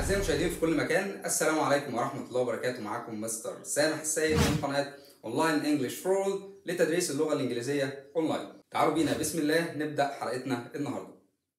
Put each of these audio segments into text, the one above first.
أعزائي المشاهدين في كل مكان السلام عليكم ورحمة الله وبركاته معاكم مستر سامح السيد من قناة أونلاين إنجلش فور لتدريس اللغة الإنجليزية أونلاين تعالوا بينا بسم الله نبدأ حلقتنا النهاردة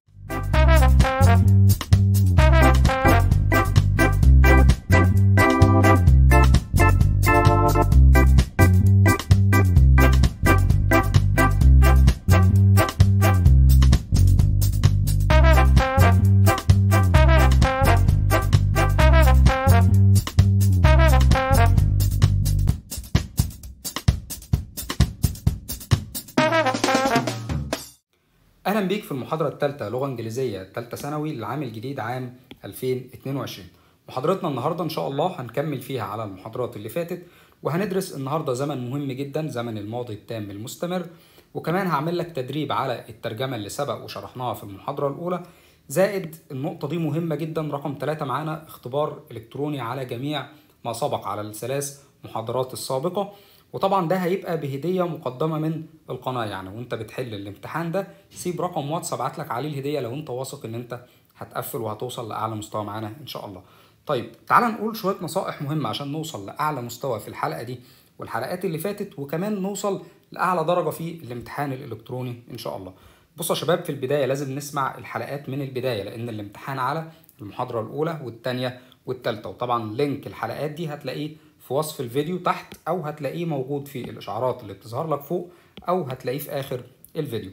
اهلا بيك في المحاضره الثالثه لغه انجليزيه ثالثه ثانوي للعام الجديد عام 2022 محاضرتنا النهارده ان شاء الله هنكمل فيها على المحاضرات اللي فاتت وهندرس النهارده زمن مهم جدا زمن الماضي التام المستمر وكمان هعمل لك تدريب على الترجمه اللي سبق وشرحناها في المحاضره الاولى زائد النقطه دي مهمه جدا رقم ثلاثة معانا اختبار الكتروني على جميع ما سبق على الثلاث محاضرات السابقه وطبعا ده هيبقى بهديه مقدمه من القناه يعني وانت بتحل الامتحان ده سيب رقم واتس ابعت لك عليه الهديه لو انت واثق ان انت هتقفل وهتوصل لاعلى مستوى معانا ان شاء الله طيب تعال نقول شويه نصائح مهمه عشان نوصل لاعلى مستوى في الحلقه دي والحلقات اللي فاتت وكمان نوصل لاعلى درجه في الامتحان الالكتروني ان شاء الله بصوا يا شباب في البدايه لازم نسمع الحلقات من البدايه لان الامتحان على المحاضره الاولى والثانيه والثالثه وطبعا لينك الحلقات دي هتلاقيه في وصف الفيديو تحت او هتلاقيه موجود في الاشعارات اللي بتظهر لك فوق او هتلاقيه في اخر الفيديو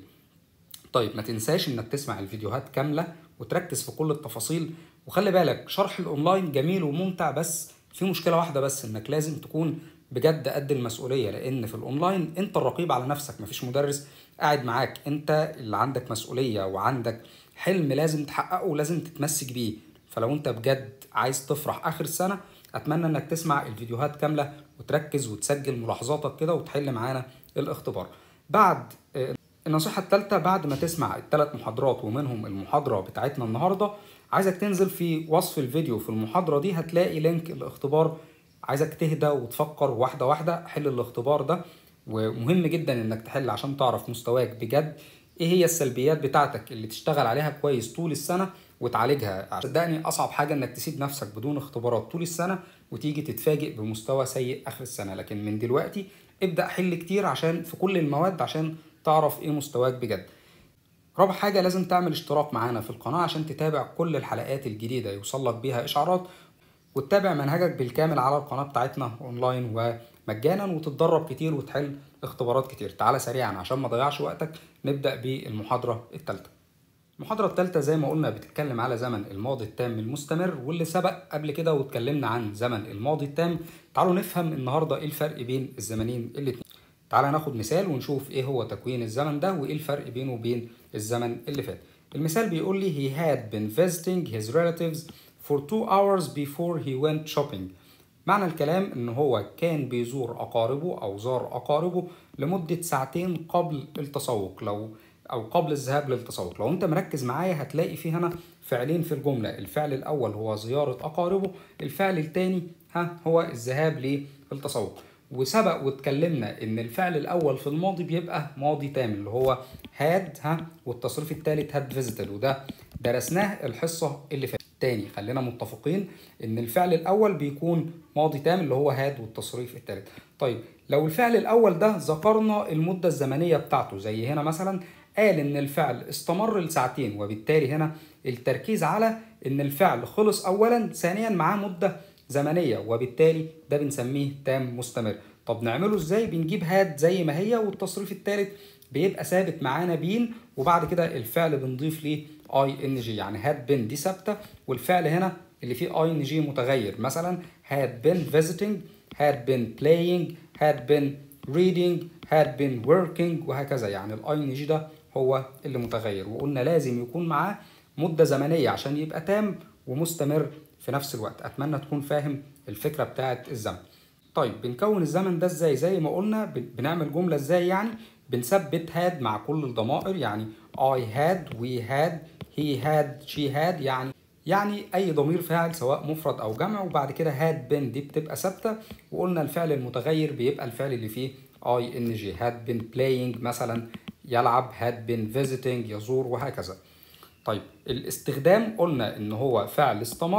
طيب ما تنساش انك تسمع الفيديوهات كامله وتركز في كل التفاصيل وخلي بالك شرح الاونلاين جميل وممتع بس في مشكله واحده بس انك لازم تكون بجد قد المسؤوليه لان في الاونلاين انت الرقيب على نفسك مفيش مدرس قاعد معاك انت اللي عندك مسؤوليه وعندك حلم لازم تحققه ولازم تتمسك بيه فلو انت بجد عايز تفرح اخر السنه اتمنى انك تسمع الفيديوهات كامله وتركز وتسجل ملاحظاتك كده وتحل معانا الاختبار بعد النصيحة الثالثة بعد ما تسمع الثلاث محاضرات ومنهم المحاضرة بتاعتنا النهاردة عايزك تنزل في وصف الفيديو في المحاضرة دي هتلاقي لينك الاختبار عايزك تهدى وتفكر واحدة واحدة حل الاختبار ده ومهم جدا انك تحل عشان تعرف مستواك بجد ايه هي السلبيات بتاعتك اللي تشتغل عليها كويس طول السنة وتعالجها صدقني اصعب حاجه انك تسيب نفسك بدون اختبارات طول السنه وتيجي تتفاجئ بمستوى سيء اخر السنه لكن من دلوقتي ابدا حل كتير عشان في كل المواد عشان تعرف ايه مستواك بجد رابع حاجه لازم تعمل اشتراك معانا في القناه عشان تتابع كل الحلقات الجديده يوصل لك بيها اشعارات وتتابع منهجك بالكامل على القناه بتاعتنا اونلاين ومجانا وتتدرب كتير وتحل اختبارات كتير تعالى سريعا عشان ما تضيعش وقتك نبدا بالمحاضره الثالثه المحاضرة الثالثة زي ما قلنا بتتكلم على زمن الماضي التام المستمر واللي سبق قبل كده واتكلمنا عن زمن الماضي التام تعالوا نفهم النهاردة ايه الفرق بين الزمنين الاتنين تعالى ناخد مثال ونشوف ايه هو تكوين الزمن ده وايه الفرق بينه وبين الزمن اللي فات المثال بيقول لي he had been visiting his relatives for two hours before he went shopping معنى الكلام ان هو كان بيزور اقاربه او زار اقاربه لمدة ساعتين قبل التسوق لو او قبل الذهاب للتسوق لو انت مركز معايا هتلاقي في هنا فعلين في الجمله الفعل الاول هو زياره اقاربه الفعل الثاني ها هو الذهاب للتسوق وسبق واتكلمنا ان الفعل الاول في الماضي بيبقى ماضي تام اللي هو هاد ها والتصريف الثالث هاد فيزيتد وده درسناه الحصه اللي فاتت تاني خلينا متفقين ان الفعل الاول بيكون ماضي تام اللي هو هاد والتصريف الثالث طيب لو الفعل الاول ده ذكرنا المده الزمنيه بتاعته زي هنا مثلا قال ان الفعل استمر لساعتين وبالتالي هنا التركيز على ان الفعل خلص اولا ثانيا معاه مده زمنيه وبالتالي ده بنسميه تام مستمر طب نعمله ازاي بنجيب هاد زي ما هي والتصريف الثالث بيبقى ثابت معانا بين وبعد كده الفعل بنضيف ليه اي ان جي يعني هاد بين دي ثابته والفعل هنا اللي فيه اي ان جي متغير مثلا had been visiting had been playing had been reading had been working وهكذا يعني الاي ان جي ده هو اللي متغير وقلنا لازم يكون معاه مدة زمنية عشان يبقى تام ومستمر في نفس الوقت أتمنى تكون فاهم الفكرة بتاعة الزمن طيب بنكون الزمن ده ازاي زي ما قلنا بنعمل جملة ازاي يعني بنثبت had مع كل الضمائر يعني I had we had he had she had يعني يعني اي ضمير فاعل سواء مفرد او جمع وبعد كده had been دي بتبقى ثابته وقلنا الفعل المتغير بيبقى الفعل اللي فيه اي ان جي had been playing مثلا يلعب had been visiting يزور وهكذا طيب الاستخدام قلنا ان هو فعل استمر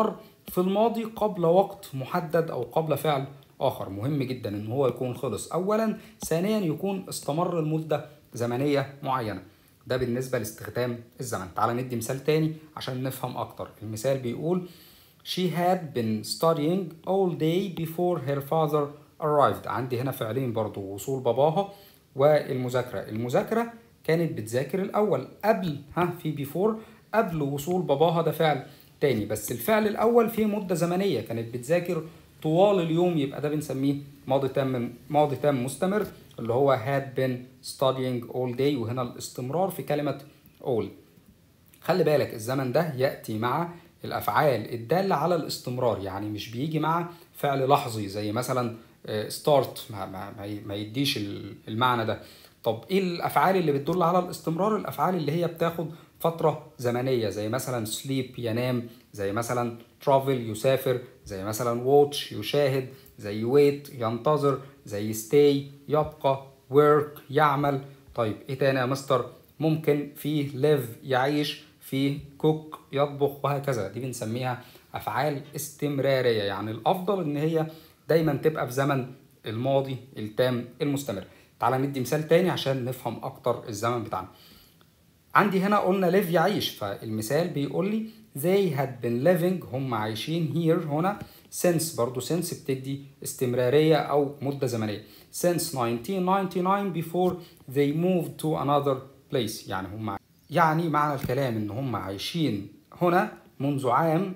في الماضي قبل وقت محدد او قبل فعل اخر مهم جدا ان هو يكون خلص اولا ثانيا يكون استمر لمده زمنيه معينه ده بالنسبه لاستخدام الزمن تعال ندي مثال تاني عشان نفهم اكتر المثال بيقول She had been studying all day before her father arrived عندي هنا فعلين برضو وصول باباها والمذاكرة المذاكرة كانت بتذاكر الأول قبل ها في before قبل وصول باباها ده فعل تاني بس الفعل الأول فيه مدة زمنية كانت بتذاكر طوال اليوم يبقى ده بنسميه ماضي تام ماضي تام مستمر اللي هو had been studying all day وهنا الاستمرار في كلمة all خلي بالك الزمن ده يأتي مع الأفعال الدالة على الاستمرار يعني مش بيجي مع فعل لحظي زي مثلا ستارت ما, ما, ما يديش المعنى ده طب ايه الافعال اللي بتدل على الاستمرار الافعال اللي هي بتاخد فتره زمنيه زي مثلا sleep ينام زي مثلا travel يسافر زي مثلا watch يشاهد زي wait ينتظر زي stay يبقى work يعمل طيب ايه تاني يا مستر ممكن فيه live يعيش فيه cook يطبخ وهكذا دي بنسميها افعال استمراريه يعني الافضل ان هي دايما تبقى في زمن الماضي التام المستمر تعال ندي مثال تاني عشان نفهم اكتر الزمن بتاعنا عندي هنا قلنا live يعيش فالمثال بيقول لي they had been living هم عايشين here هنا since برضو since بتدي استمرارية أو مدة زمنية since 1999 before they moved to another place يعني هم يعني معنى الكلام إن هم عايشين هنا منذ عام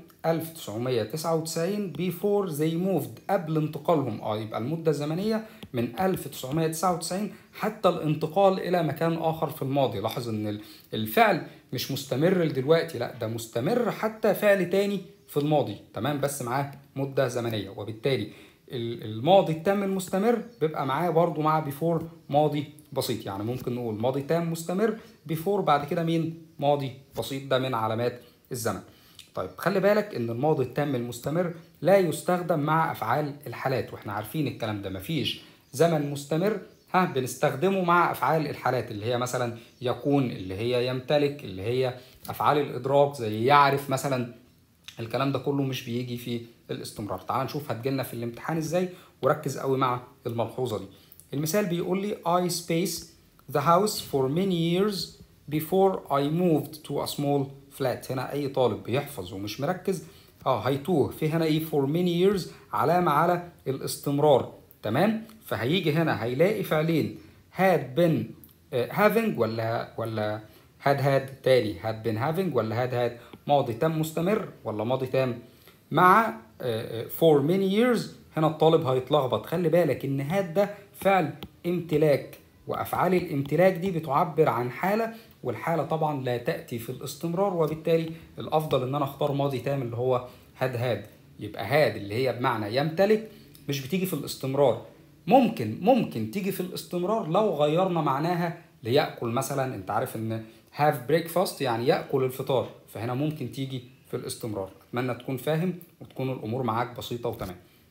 1999 before they moved قبل انتقالهم اه يبقى المدة الزمنية من 1999 حتى الانتقال إلى مكان آخر في الماضي لاحظ إن الفعل مش مستمر لدلوقتي لا ده مستمر حتى فعل تاني في الماضي تمام بس معاه مدة زمنية وبالتالي الماضي التام المستمر بيبقى معاه برضو مع بيفور ماضي بسيط يعني ممكن نقول ماضي تام مستمر بيفور بعد كده مين ماضي بسيط ده من علامات الزمن طيب خلي بالك ان الماضي التام المستمر لا يستخدم مع افعال الحالات واحنا عارفين الكلام ده مفيش زمن مستمر ها بنستخدمه مع افعال الحالات اللي هي مثلا يكون اللي هي يمتلك اللي هي افعال الادراك زي يعرف مثلا الكلام ده كله مش بيجي في الاستمرار تعال نشوف هتجيلنا في الامتحان ازاي وركز قوي مع الملحوظه دي المثال بيقول لي I space the house for many years before I moved to a small flat هنا اي طالب بيحفظ ومش مركز اه هيتوه في هنا ايه for many years علامه على الاستمرار تمام فهيجي هنا هيلاقي فعلين had been uh, having ولا ولا had had تاني had been having ولا had had ماضي تام مستمر ولا ماضي تام مع uh, for many years هنا الطالب هيتلخبط خلي بالك ان had ده فعل امتلاك وافعال الامتلاك دي بتعبر عن حاله والحاله طبعا لا تاتي في الاستمرار وبالتالي الافضل ان انا اختار ماضي تام اللي هو هاد هاد يبقى هاد اللي هي بمعنى يمتلك مش بتيجي في الاستمرار ممكن ممكن تيجي في الاستمرار لو غيرنا معناها ليأكل مثلا انت عارف ان have breakfast يعني يأكل الفطار فهنا ممكن تيجي في الاستمرار اتمنى تكون فاهم وتكون الامور معاك بسيطه وتمام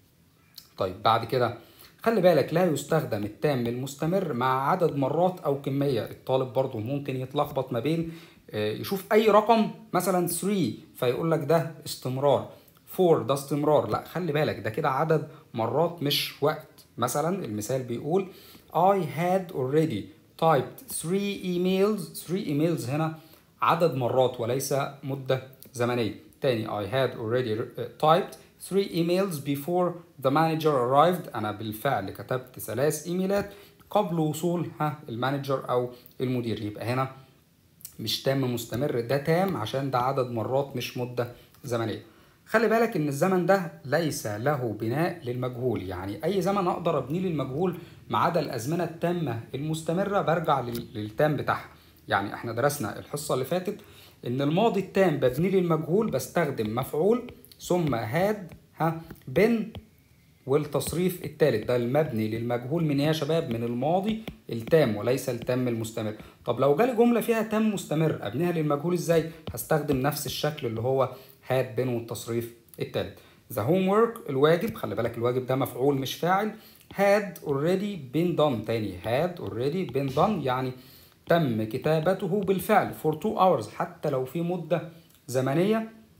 طيب بعد كده خلي بالك لا يستخدم التام المستمر مع عدد مرات او كميه الطالب برضو ممكن يتلخبط ما بين يشوف اي رقم مثلا 3 فيقول لك ده استمرار 4 ده استمرار لا خلي بالك ده كده عدد مرات مش وقت مثلا المثال بيقول I had already typed 3 emails 3 emails هنا عدد مرات وليس مدة زمنية تاني I had already typed 3 emails before the manager arrived أنا بالفعل كتبت ثلاث إيميلات قبل وصول ها المانجر أو المدير يبقى هنا مش تام مستمر ده تام عشان ده عدد مرات مش مدة زمنية خلي بالك ان الزمن ده ليس له بناء للمجهول يعني اي زمن اقدر ابنيه للمجهول ما عدا الازمنه التامه المستمره برجع للتام بتاعها يعني احنا درسنا الحصه اللي فاتت ان الماضي التام ببنيه للمجهول بستخدم مفعول ثم هاد ها بن والتصريف الثالث ده المبني للمجهول من ايه يا شباب من الماضي التام وليس التام المستمر طب لو جالي جمله فيها تام مستمر ابنيها للمجهول ازاي هستخدم نفس الشكل اللي هو هاد بين والتصريف الثالث the homework الواجب خلي بالك الواجب ده مفعول مش فاعل had already been done تاني had already been done يعني تم كتابته بالفعل for two hours حتى لو في مدة زمنية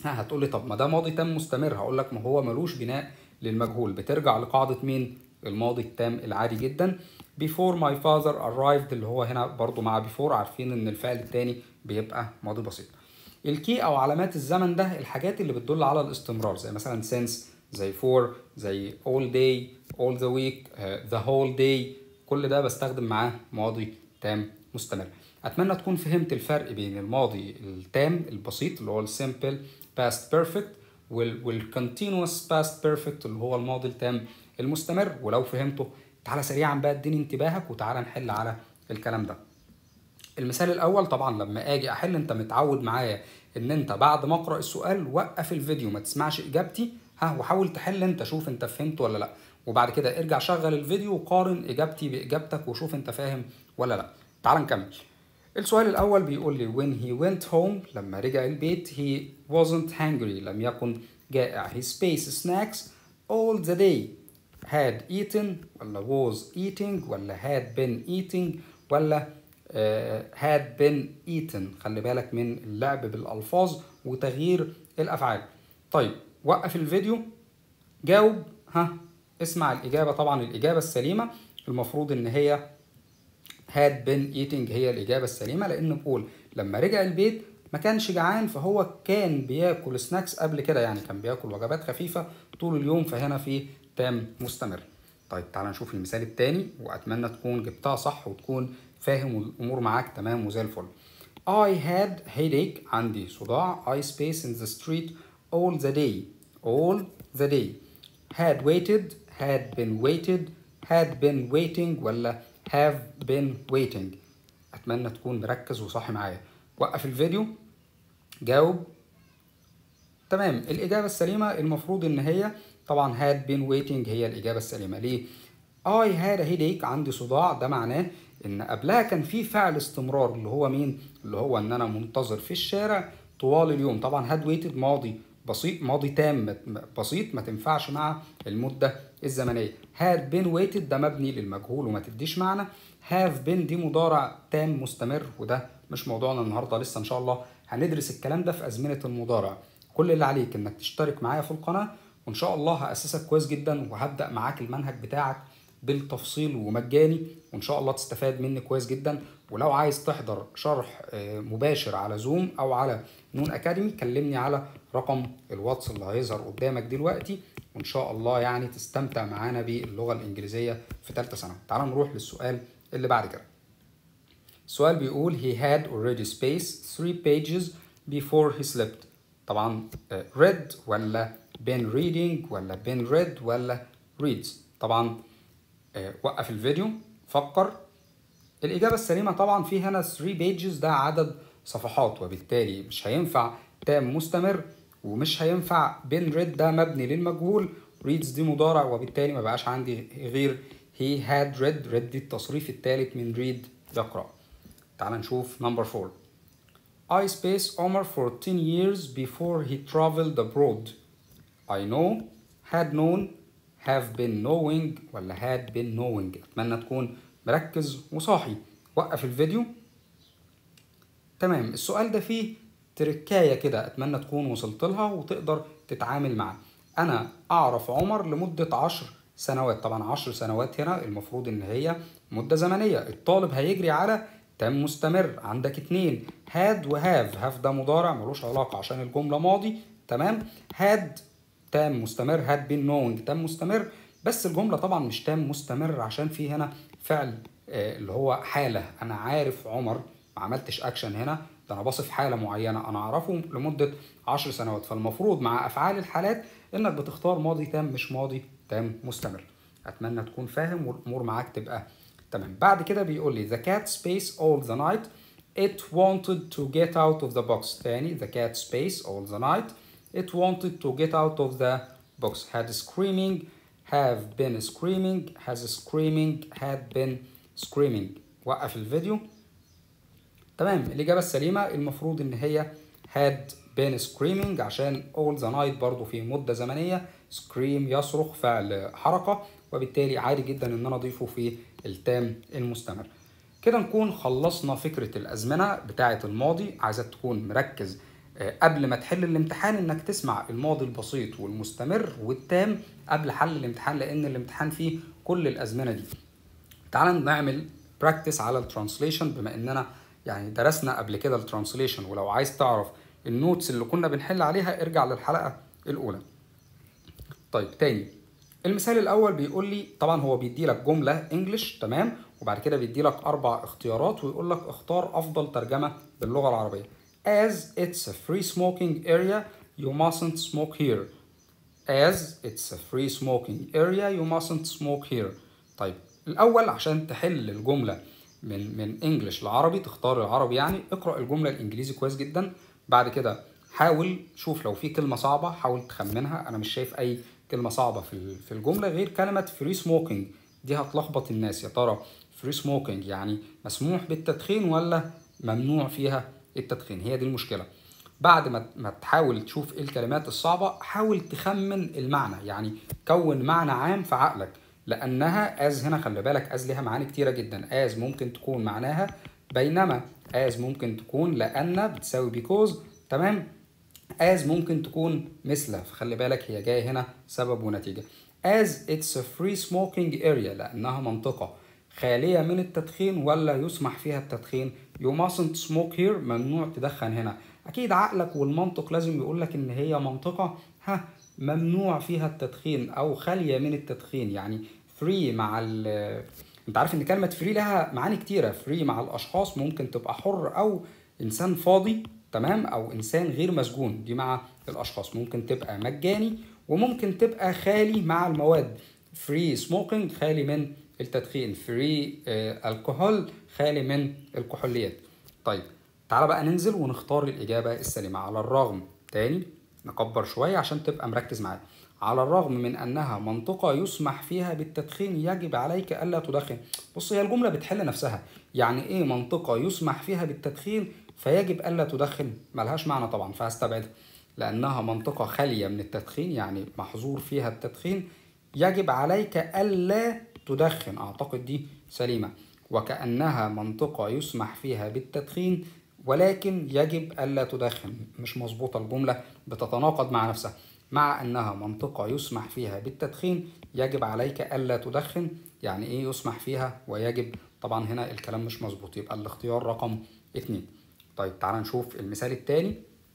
ها هتقول لي طب ما ده ماضي تام مستمر هقول لك ما هو ملوش بناء للمجهول بترجع لقاعده مين الماضي التام العادي جدا before my father arrived اللي هو هنا برضو مع before عارفين ان الفعل التاني بيبقى ماضي بسيط الكي او علامات الزمن ده الحاجات اللي بتدل على الاستمرار زي مثلا since زي for زي all day all the week uh, the whole day كل ده بستخدم معاه ماضي تام مستمر اتمنى تكون فهمت الفرق بين الماضي التام البسيط اللي هو السيمبل past perfect وال والcontinuous past perfect اللي هو الماضي التام المستمر ولو فهمته تعالى سريعا بقى اديني انتباهك وتعالى نحل على الكلام ده المثال الاول طبعا لما اجي احل انت متعود معايا ان انت بعد ما اقرا السؤال وقف الفيديو ما تسمعش اجابتي ها وحاول تحل انت شوف انت فهمت ولا لا وبعد كده ارجع شغل الفيديو وقارن اجابتي باجابتك وشوف انت فاهم ولا لا تعال نكمل السؤال الاول بيقول لي when he went home لما رجع البيت he wasn't hungry لم يكن جائع he spaced snacks all the day had eaten ولا was eating ولا had been eating ولا uh, had been eaten خلي بالك من اللعب بالألفاظ وتغيير الأفعال طيب وقف الفيديو جاوب ها اسمع الإجابة طبعا الإجابة السليمة المفروض إن هي had been eating هي الإجابة السليمة لأن بقول لما رجع البيت ما كانش جعان فهو كان بياكل سناكس قبل كده يعني كان بياكل وجبات خفيفة طول اليوم فهنا في تام مستمر طيب تعالى نشوف المثال التاني وأتمنى تكون جبتها صح وتكون فاهم الأمور معاك تمام وزي الفل I had headache عندي صداع I space in the street all the day all the day had waited had been waited had been waiting ولا have been waiting أتمنى تكون مركز وصاحي معايا وقف الفيديو جاوب تمام الإجابة السليمة المفروض إن هي طبعا had been waiting هي الإجابة السليمة ليه؟ I had a headache عندي صداع ده معناه إن قبلها كان في فعل استمرار اللي هو مين؟ اللي هو إن أنا منتظر في الشارع طوال اليوم طبعا had waited ماضي بسيط ماضي تام بسيط ما تنفعش مع المدة الزمنية had been waited ده مبني للمجهول وما تديش معنى have been دي مضارع تام مستمر وده مش موضوعنا النهارده لسه ان شاء الله هندرس الكلام ده في ازمنه المضارع كل اللي عليك انك تشترك معايا في القناه وان شاء الله هاسسك كويس جدا وهبدا معاك المنهج بتاعك بالتفصيل ومجاني وان شاء الله تستفاد مني كويس جدا ولو عايز تحضر شرح مباشر على زوم او على نون اكاديمي كلمني على رقم الواتس اللي هيظهر قدامك دلوقتي وان شاء الله يعني تستمتع معانا باللغه الانجليزيه في ثالثه ثانوي تعال نروح للسؤال اللي بعد كده السؤال بيقول he had already spaced three pages before he slept طبعا read ولا been reading ولا been read ولا reads طبعا وقف الفيديو فكر الإجابة السليمة طبعا في هنا 3 pages ده عدد صفحات وبالتالي مش هينفع تام مستمر ومش هينفع been read ده مبني للمجهول reads دي مضارع وبالتالي ما بقاش عندي غير he had read read دي التصريف الثالث من read يقرأ تعال نشوف number 4 I spaced Omar for 10 years before he traveled abroad I know had known have been knowing ولا had been knowing أتمنى تكون مركز وصاحي وقف الفيديو تمام السؤال ده فيه تركاية كده أتمنى تكون وصلت لها وتقدر تتعامل معاه أنا أعرف عمر لمدة عشر سنوات طبعا عشر سنوات هنا المفروض إن هي مدة زمنية الطالب هيجري على تام مستمر عندك اتنين هاد وهاف هاف ده مضارع ملوش علاقة عشان الجملة ماضي تمام هاد تام مستمر هاد بين نوينج تام مستمر بس الجملة طبعا مش تام مستمر عشان في هنا فعل آه اللي هو حالة أنا عارف عمر ما عملتش أكشن هنا ده أنا بصف حالة معينة أنا أعرفه لمدة عشر سنوات فالمفروض مع أفعال الحالات إنك بتختار ماضي تام مش ماضي تام مستمر أتمنى تكون فاهم والأمور معاك تبقى تمام بعد كده بيقول لي the cat space all the night it wanted to get out of the box تاني the cat space all the night it wanted to get out of the box had screaming have been screaming has screaming had been screaming وقف الفيديو تمام الإجابة السليمة المفروض إن هي had been screaming عشان all the night برضو في مدة زمنية scream يصرخ فعل حركة وبالتالي عادي جدا إن أنا أضيفه في التام المستمر كده نكون خلصنا فكرة الأزمنة بتاعة الماضي عايزك تكون مركز آه، قبل ما تحل الامتحان انك تسمع الماضي البسيط والمستمر والتام قبل حل الامتحان لان الامتحان فيه كل الازمنه دي تعال نعمل براكتس على الترانسليشن بما اننا يعني درسنا قبل كده الترانسليشن ولو عايز تعرف النوتس اللي كنا بنحل عليها ارجع للحلقه الاولى طيب تاني المثال الاول بيقول لي طبعا هو بيدي لك جمله انجلش تمام وبعد كده بيدي لك اربع اختيارات ويقول لك اختار افضل ترجمه باللغه العربيه as it's a free smoking area you mustn't smoke here as it's a free smoking area you mustn't smoke here طيب الاول عشان تحل الجمله من من انجلش لعربي تختار العربي يعني اقرا الجمله الانجليزي كويس جدا بعد كده حاول شوف لو في كلمه صعبه حاول تخمنها انا مش شايف اي كلمه صعبه في في الجمله غير كلمه فري سموكينج دي هتلخبط الناس يا ترى فري سموكينج يعني مسموح بالتدخين ولا ممنوع فيها التدخين هي دي المشكله بعد ما ما تحاول تشوف ايه الكلمات الصعبه حاول تخمن المعنى يعني كون معنى عام في عقلك لانها از هنا خلي بالك از ليها معاني كتيره جدا از ممكن تكون معناها بينما از ممكن تكون لان بتساوي بيكوز تمام as ممكن تكون مثل فخلي بالك هي جايه هنا سبب ونتيجه as it's a free smoking area لانها منطقه خاليه من التدخين ولا يسمح فيها التدخين you mustn't smoke here ممنوع تدخن هنا اكيد عقلك والمنطق لازم يقول لك ان هي منطقه ها ممنوع فيها التدخين او خاليه من التدخين يعني فري مع ال انت عارف ان كلمه فري لها معاني كتيره فري مع الاشخاص ممكن تبقى حر او انسان فاضي تمام او انسان غير مسجون دي مع الاشخاص ممكن تبقى مجاني وممكن تبقى خالي مع المواد فري سموكينج خالي من التدخين فري الكحول خالي من الكحوليات طيب تعالى بقى ننزل ونختار الاجابه السليمه على الرغم تاني نكبر شويه عشان تبقى مركز معايا على الرغم من انها منطقه يسمح فيها بالتدخين يجب عليك الا تدخن بص هي الجمله بتحل نفسها يعني ايه منطقه يسمح فيها بالتدخين فيجب الا تدخن ملهاش معنى طبعا فهستبعدها لانها منطقه خاليه من التدخين يعني محظور فيها التدخين يجب عليك الا تدخن اعتقد دي سليمه وكانها منطقه يسمح فيها بالتدخين ولكن يجب الا تدخن مش مظبوطه الجمله بتتناقض مع نفسها مع انها منطقه يسمح فيها بالتدخين يجب عليك الا تدخن يعني ايه يسمح فيها ويجب طبعا هنا الكلام مش مظبوط يبقى الاختيار رقم اتنين طيب تعال نشوف المثال التاني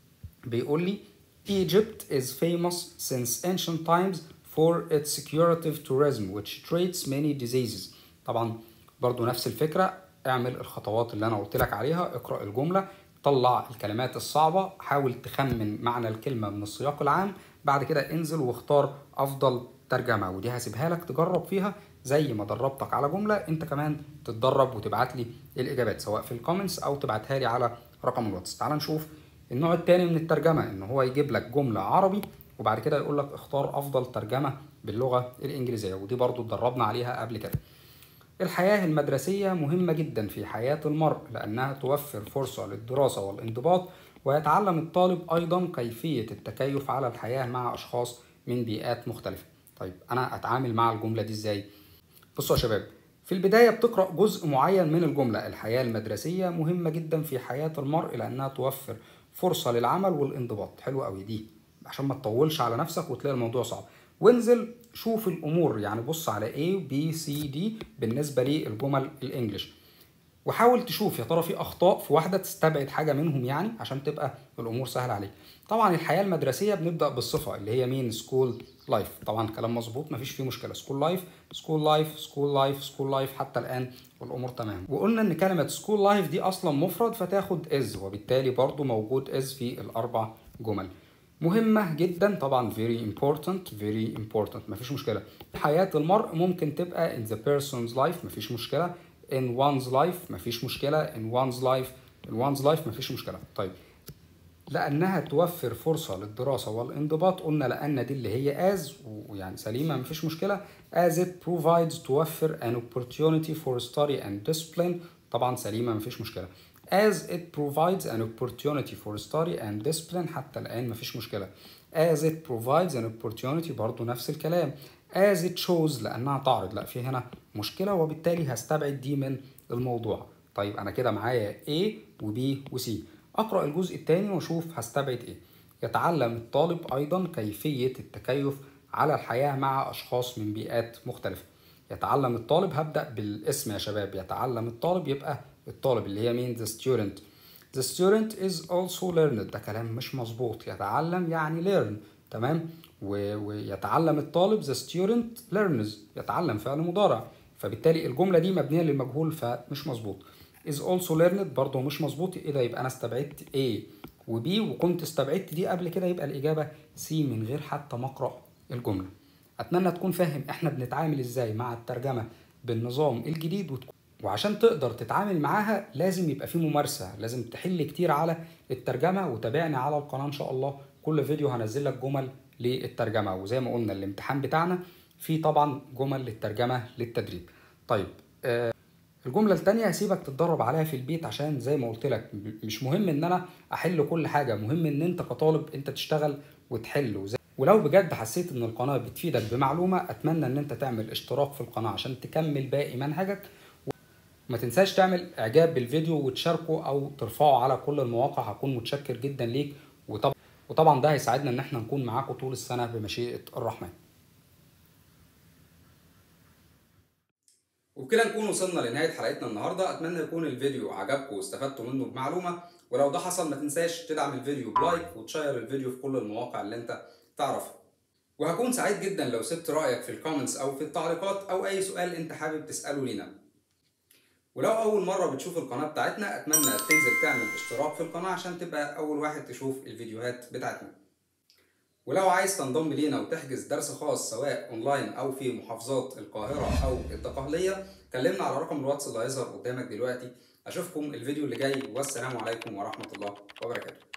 بيقول لي Egypt is famous since ancient times for its curative tourism which treats many diseases طبعا برضو نفس الفكرة اعمل الخطوات اللي انا قلت لك عليها اقرأ الجملة طلع الكلمات الصعبة حاول تخمن معنى الكلمة من السياق العام بعد كده انزل واختار افضل ترجمة ودي هسيبها لك تجرب فيها زي ما دربتك على جملة انت كمان تتدرب وتبعت لي الاجابات سواء في الكومنتس او تبعتها لي على رقم الواتس تعال نشوف النوع التاني من الترجمة ان هو يجيب لك جملة عربي وبعد كده يقول لك اختار افضل ترجمة باللغة الانجليزية ودي برضو اتدربنا عليها قبل كده الحياة المدرسية مهمة جدا في حياة المرء لأنها توفر فرصة للدراسة والانضباط ويتعلم الطالب أيضا كيفية التكيف على الحياة مع أشخاص من بيئات مختلفة طيب أنا أتعامل مع الجملة دي إزاي؟ بصوا يا شباب في البداية بتقرأ جزء معين من الجملة الحياة المدرسية مهمة جدا في حياة المرء لأنها توفر فرصة للعمل والانضباط حلوة قوي دي عشان ما تطولش على نفسك وتلاقي الموضوع صعب وانزل شوف الامور يعني بص على A B C D بالنسبه للجمل الانجليش وحاول تشوف يا ترى في اخطاء في واحده تستبعد حاجه منهم يعني عشان تبقى الامور سهله عليك طبعا الحياه المدرسيه بنبدا بالصفه اللي هي مين سكول لايف طبعا كلام مظبوط مفيش فيه مشكله سكول لايف سكول لايف سكول لايف سكول لايف حتى الان والامور تمام وقلنا ان كلمه سكول لايف دي اصلا مفرد فتاخد از وبالتالي برضو موجود از في الاربع جمل مهمة جدا طبعا very important very important مفيش مشكلة حياة المرء ممكن تبقى in the person's life مفيش مشكلة in one's life مفيش مشكلة in one's life in one's life مفيش مشكلة طيب لأنها توفر فرصة للدراسة والانضباط قلنا لأن دي اللي هي as ويعني سليمة مفيش مشكلة as it provides توفر an opportunity for study and discipline طبعا سليمة مفيش مشكلة as it provides an opportunity for study and discipline حتى الآن مفيش مشكلة as it provides an opportunity برضو نفس الكلام as it shows لأنها تعرض لا في هنا مشكلة وبالتالي هستبعد دي من الموضوع طيب أنا كده معايا A و B و C اقرا الجزء الثاني واشوف هستبعد ايه يتعلم الطالب ايضا كيفيه التكيف على الحياه مع اشخاص من بيئات مختلفه يتعلم الطالب هبدا بالاسم يا شباب يتعلم الطالب يبقى الطالب اللي هي مين the student the student is also learned ده كلام مش مظبوط يتعلم يعني learn تمام و- ويتعلم الطالب the student learns يتعلم فعل مضارع فبالتالي الجمله دي مبنيه للمجهول فمش مظبوط is also learned برضه مش مظبوط ايه ده يبقى انا استبعدت A و B وكنت استبعدت دي قبل كده يبقى الاجابه C من غير حتى ما اقرا الجمله اتمنى تكون فاهم احنا بنتعامل ازاي مع الترجمه بالنظام الجديد وتكون وعشان تقدر تتعامل معاها لازم يبقى في ممارسه لازم تحل كتير على الترجمه وتابعني على القناه ان شاء الله كل فيديو هنزل لك جمل للترجمه وزي ما قلنا الامتحان بتاعنا فيه طبعا جمل للترجمه للتدريب طيب آه الجملة التانية هسيبك تتدرب عليها في البيت عشان زي ما قلت لك مش مهم ان انا احل كل حاجة مهم ان انت كطالب انت تشتغل وتحل وزي ولو بجد حسيت ان القناة بتفيدك بمعلومة اتمنى ان انت تعمل اشتراك في القناة عشان تكمل باقي منهجك وما تنساش تعمل اعجاب بالفيديو وتشاركه او ترفعه على كل المواقع هكون متشكر جدا ليك وطبعا وطبعا ده هيساعدنا ان احنا نكون معاكم طول السنة بمشيئة الرحمن وبكده نكون وصلنا لنهاية حلقتنا النهاردة أتمنى يكون الفيديو عجبكم واستفدتوا منه بمعلومة ولو ده حصل ما تنساش تدعم الفيديو بلايك وتشير الفيديو في كل المواقع اللي انت تعرفها وهكون سعيد جدا لو سبت رأيك في الكومنتس أو في التعليقات أو أي سؤال انت حابب تسأله لينا ولو أول مرة بتشوف القناة بتاعتنا أتمنى تنزل تعمل اشتراك في القناة عشان تبقى أول واحد تشوف الفيديوهات بتاعتنا ولو عايز تنضم لينا وتحجز درس خاص سواء اونلاين او في محافظات القاهره او الدقهليه كلمنا على رقم الواتس اللي هيظهر قدامك دلوقتي اشوفكم الفيديو اللي جاي والسلام عليكم ورحمه الله وبركاته